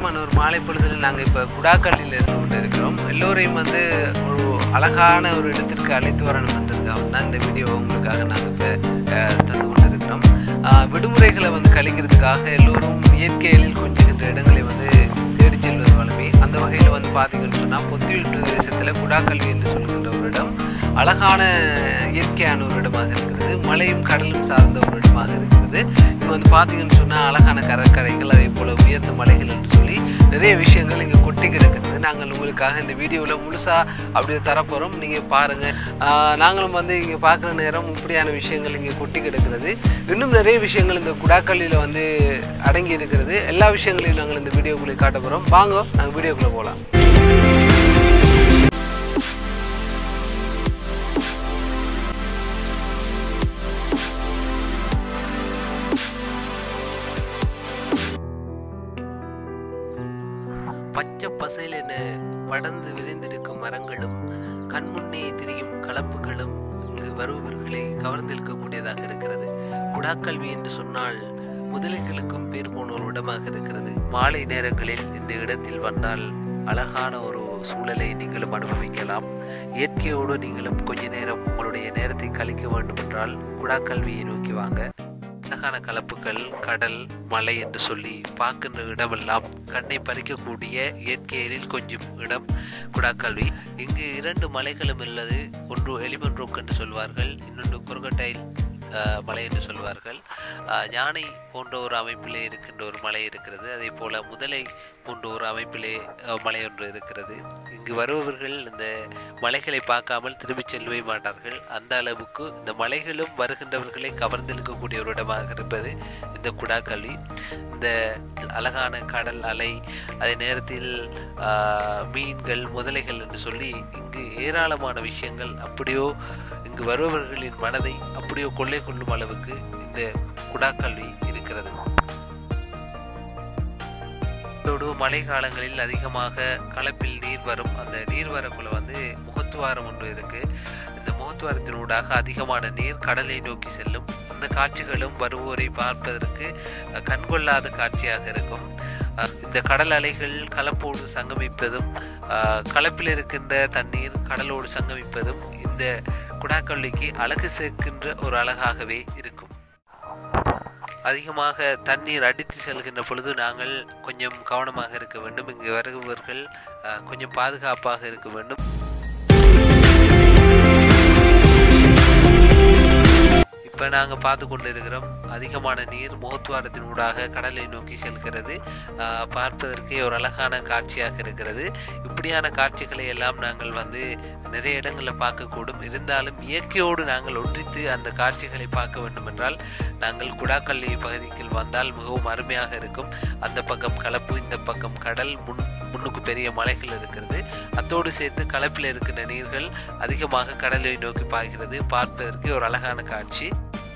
பிரகாசமான ஒரு மாலை பொழுதில் நாங்கள் இப்போ குடாக்கல்லில் இருந்து கொண்டு இருக்கிறோம் எல்லோரையும் வந்து ஒரு அழகான ஒரு இடத்திற்கு அழைத்து வரணும் என்றதுக்காக தான் இந்த வீடியோ உங்களுக்காக நாங்கள் இப்போ தந்து கொண்டு இருக்கிறோம் அஹ், விடுமுறைகளை வந்து கழிக்கிறதுக்காக எல்லோரும் இயற்கையில் கொஞ்சிக்கின்ற இடங்களை வந்து தேடி செல்வது வளமை அந்த வகையில் வந்து பார்த்தீங்கன்னு சொன்னால் பொத்தியில் பிரதேசத்தில் குடாக்கல்வி என்று சொல்கின்ற ஒரு இடம் அழகான இயற்கையான ஒரு இடமாக இருக்கிறது மலையும் கடலும் சார்ந்த ஒரு இடமாக இருக்கிறது இங்கே வந்து பார்த்தீங்கன்னு சொன்னால் அழகான கடற்கரைகள் அதே போல் உயர்ந்த மலைகள் என்று சொல்லி நிறைய விஷயங்கள் இங்கே கொட்டி கிடக்குது நாங்கள் உங்களுக்காக இந்த வீடியோவில் முழுசாக அப்படியே தரப்போகிறோம் நீங்கள் பாருங்கள் நாங்களும் வந்து இங்கே பார்க்குற நேரம் இப்படியான விஷயங்கள் இங்கே கொட்டி கிடக்கிறது இன்னும் நிறைய விஷயங்கள் இந்த குடாக்கல்லியில் வந்து அடங்கி இருக்கிறது எல்லா விஷயங்களையும் நாங்கள் இந்த வீடியோக்குள்ளே காட்ட போகிறோம் வாங்க நாங்கள் வீடியோக்குள்ளே போகலாம் பச்சை பசையில் என படர்ந்து விரிந்திருக்கும் மரங்களும் கண்முன்னே திரியும் கலப்புகளும் இங்கு வருபவர்களை கவர்ந்திருக்கக்கூடியதாக இருக்கிறது குடாக்கல்வி என்று சொன்னால் முதலைகளுக்கும் பேர் போன ஒரு இடமாக இருக்கிறது மாலை நேரங்களில் இந்த இடத்தில் வந்தால் அழகான ஒரு சூழலை நீங்களும் அனுபவிக்கலாம் இயற்கையோடு நீங்களும் கொஞ்ச நேரம் உங்களுடைய நேரத்தை கழிக்க வேண்டும் என்றால் குடாக்கல்வியை நோக்கி வாங்க அழகான கலப்புகள் கடல் மலை என்று சொல்லி பார்க்கின்ற இடமெல்லாம் கண்ணை பறிக்கக்கூடிய இயற்கையிலில் கொஞ்சம் இடம் குடாக்கல்வி இங்கு இரண்டு மலைகளும் உள்ளது ஒன்று எலிமன் ரோக் என்று சொல்வார்கள் இன்னொன்று குரகட்டைல் அஹ், மலை என்று சொல்வார்கள் அஹ், யானை போன்ற ஒரு அமைப்பிலே இருக்கின்ற ஒரு மலை இருக்கிறது அதே போல முதலை போன்ற ஒரு அமைப்பிலே அஹ், மலை ஒன்று இருக்கிறது இங்கு வருபவர்கள் இந்த மலைகளை பார்க்காமல் திரும்பிச் செல்லவே மாட்டார்கள் அந்த அளவுக்கு இந்த மலைகளும் வருகின்றவர்களை கவர்ந்திருக்கக்கூடிய ஒரு இடமாக இருப்பது இந்த குடாக்கல்வி இந்த அழகான கடல் அலை அதே நேரத்தில் ஆஹ், மீன்கள் முதலைகள் என்று சொல்லி இங்கு ஏராளமான விஷயங்கள் அப்படியோ இங்கு வருபவர்களின் மனதை அப்படியோ கொள்ளை கொள்ளும் அளவுக்கு இந்த குடாக்கல்வி இருக்கிறது இதோடு மழை காலங்களில் அதிகமாக கலப்பில் நீர் வரும் அந்த நீர் வரக்குள்ள வந்து முகத்துவாரம் ஒன்று இருக்கு இந்த முகத்துவாரத்தினூடாக அதிகமான நீர் கடலை நோக்கி செல்லும் அந்த காட்சிகளும் வருவோரை பார்ப்பதற்கு அஹ், கண்கொள்ளாத காட்சியாக இருக்கும் அஹ், இந்த கடல் அலைகள் கலப்போடு சங்கமிப்பதும் அஹ், கலப்பில் இருக்கின்ற தண்ணீர் கடலோடு சங்கமிப்பதும் இந்த குடாக்கல்லிக்கு அழகு சேர்க்கின்ற ஒரு அழகாகவே இருக்கும் அதிகமாக தண்ணீர் அடித்து செல்கின்ற பொழுது நாங்கள் கொஞ்சம் கவனமாக இருக்க வேண்டும் இங்கு வருபவர்கள் அஹ், கொஞ்சம் பாதுகாப்பாக இருக்க வேண்டும் இப்போ நாங்கள் பார்த்து கொண்டு இருக்கிறோம் அதிகமான நீர் முகத்துவாரத்தின் ஊடாக கடலை நோக்கி செல்கிறது அஹ், பார்ப்பதற்கே ஒரு அழகான காட்சியாக இருக்கிறது இப்படியான காட்சிகளை எல்லாம் நாங்கள் வந்து நிறைய இடங்களில் பார்க்கக்கூடும் இருந்தாலும் இயற்கையோடு நாங்கள் ஒன்றித்து அந்த காட்சிகளை பார்க்க வேண்டும் என்றால் நாங்கள் குடாக்கல்லி பகுதிக்கு வந்தால் மிகவும் அருமையாக இருக்கும் அந்த பக்கம் கலப்பு இந்த பக்கம் கடல் முன் முன்னுக்கு பெரிய மலைகள் இருக்கிறது அத்தோடு சேர்த்து கலப்பில் இருக்கின்ற நீர்கள் அதிகமாக கடலை நோக்கி பாய்கிறது பார்ப்பதற்கு ஒரு அழகான காட்சி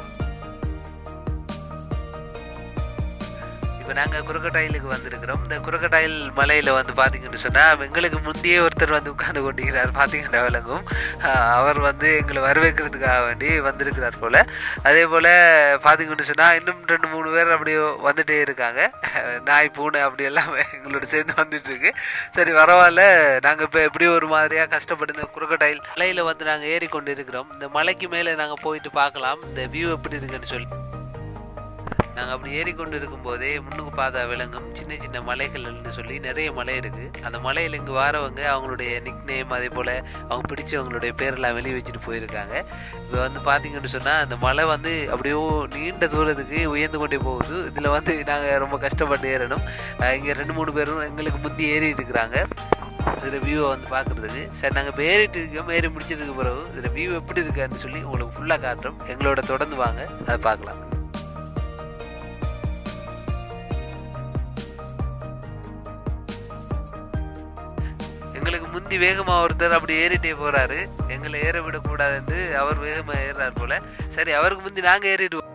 இப்போ நாங்கள் குறுக்கட்டாயிலுக்கு வந்திருக்கிறோம் இந்த குறுக்கட்டாயில் மலையில் வந்து பார்த்தீங்கன்னு சொன்னால் எங்களுக்கு முந்தைய ஒருத்தர் வந்து உட்கார்ந்து கொண்டிருக்கிறார் பார்த்தீங்கன்னா விளங்கும் ஆஹ் அவர் வந்து எங்களை வரவேற்கிறதுக்காக வேண்டி வந்திருக்கிறார் போல் அதே போல் பார்த்தீங்கன்னு சொன்னால் இன்னும் ரெண்டு மூணு பேர் அப்படியே வந்துட்டே இருக்காங்க நாய் பூனை அப்படி எல்லாம் எங்களோட சேர்ந்து வந்துட்டு இருக்கு சரி பரவாயில்ல நாங்கள் இப்போ எப்படி ஒரு மாதிரியாக கஷ்டப்பட்டு இந்த குறுக்கட்டாயில் மலையில் வந்து நாங்கள் ஏறி கொண்டு இருக்கிறோம் இந்த மலைக்கு மேலே நாங்கள் போயிட்டு பார்க்கலாம் இந்த வியூ எப்படி இருக்குன்னு சொல்லி நாங்கள் அப்படி ஏறிக்கொண்டு இருக்கும்போதே முன்னுக்கு பார்த்தா விலங்கும் சின்ன சின்ன மலைகள்னு சொல்லி நிறைய மலை இருக்குது அந்த மலையில் இங்கே வரவங்க அவங்களுடைய நிக் நேம் அதே போல் அவங்க பிடிச்சவங்களுடைய பேரெல்லாம் வெளியே வச்சுட்டு போயிருக்காங்க இப்போ வந்து பார்த்தீங்கன்னு சொன்னால் அந்த மலை வந்து அப்படியே நீண்ட தூரத்துக்கு உயர்ந்து கொண்டே போகுது இதில் வந்து நாங்கள் ரொம்ப கஷ்டப்பட்டு ஏறணும் இங்கே ரெண்டு மூணு பேரும் எங்களுக்கு முந்தி ஏறி இருக்கிறாங்க இதில் வியூவை வந்து பார்க்குறதுக்கு சரி நாங்கள் இப்போ ஏறிட்டு இருக்கோம் ஏறி முடிச்சதுக்கு பிறகு இதில் வியூ எப்படி இருக்கான்னு சொல்லி உங்களுக்கு ஃபுல்லாக காட்டுறோம் எங்களோட தொடர்ந்து வாங்க அதை பார்க்கலாம் எங்களுக்கு முந்தி வேகமா ஒருத்தர் அப்படி ஏறிட்டே போறாரு எங்களை ஏற விடக்கூடாதுன்னு அவர் வேகமா ஏறாரு போல சரி அவருக்கு முந்தி நாங்க ஏறிடுவோம்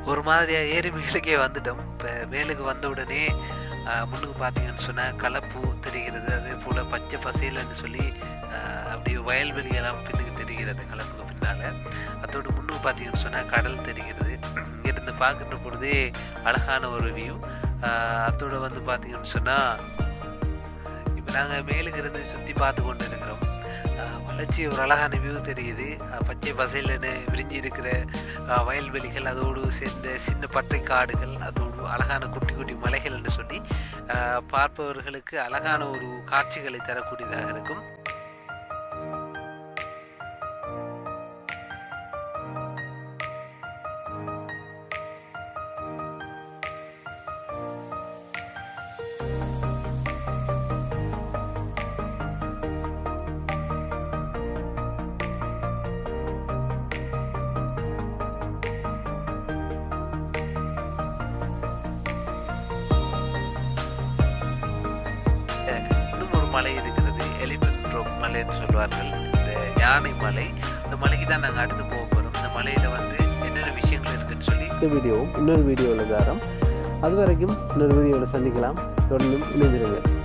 ஒரு மாதிரியாக ஏரி மேலுக்கே வந்துட்டோம் இப்போ மேலுக்கு வந்த உடனே ஆஹ், முன்னுக்கு பார்த்தீங்கன்னு சொன்னால் கலப்பு தெரிகிறது அதே போல் பச்சை பசையிலன்னு சொல்லி ஆஹ், அப்படியே வயல்வெளியெல்லாம் பின்னுக்கு தெரிகிறது கலப்புக்கு பின்னால் அதோடு முன்னுக்கு பார்த்தீங்கன்னு சொன்னால் கடல் தெரிகிறது இங்கிருந்து பார்க்கின்ற பொழுதே அழகான ஒரு வியூ அதோடு வந்து பார்த்தீங்கன்னு சொன்னால் இப்போ நாங்கள் மேலுக்கு இருந்து சுற்றி பார்த்து கொண்டு இருக்கிறோம் ஆஹ் வளர்ச்சி ஒரு அழகான வியூ தெரியுது ஆஹ் பச்சை பசையிலன்னு விரிஞ்சி இருக்கிற ஆஹ் வயல்வெளிகள் அதோடு சேர்ந்த சின்ன பட்டை காடுகள் அதோடு அழகான குட்டி குட்டி மலைகள் என்று சொல்லி ஆஹ் பார்ப்பவர்களுக்கு அழகான ஒரு காட்சிகளை தரக்கூடியதாக இருக்கும் இன்னும் ஒரு மலை இருக்கிறது எலிபென்ட் ரோக் மலைன்னு சொல்வார்கள் இந்த யானை மலை அந்த மலைக்கு தான் நாங்கள் அடுத்து போக போகிறோம் இந்த மலையில் வந்து என்னென்ன விஷயங்கள் இருக்குன்னு சொல்லி இந்த வீடியோவும் இன்னொரு வீடியோவில் தாரம் அது வரைக்கும் இன்னொரு வீடியோவில் சந்திக்கலாம் தொடர்ந்தும் இணைந்திருங்கள்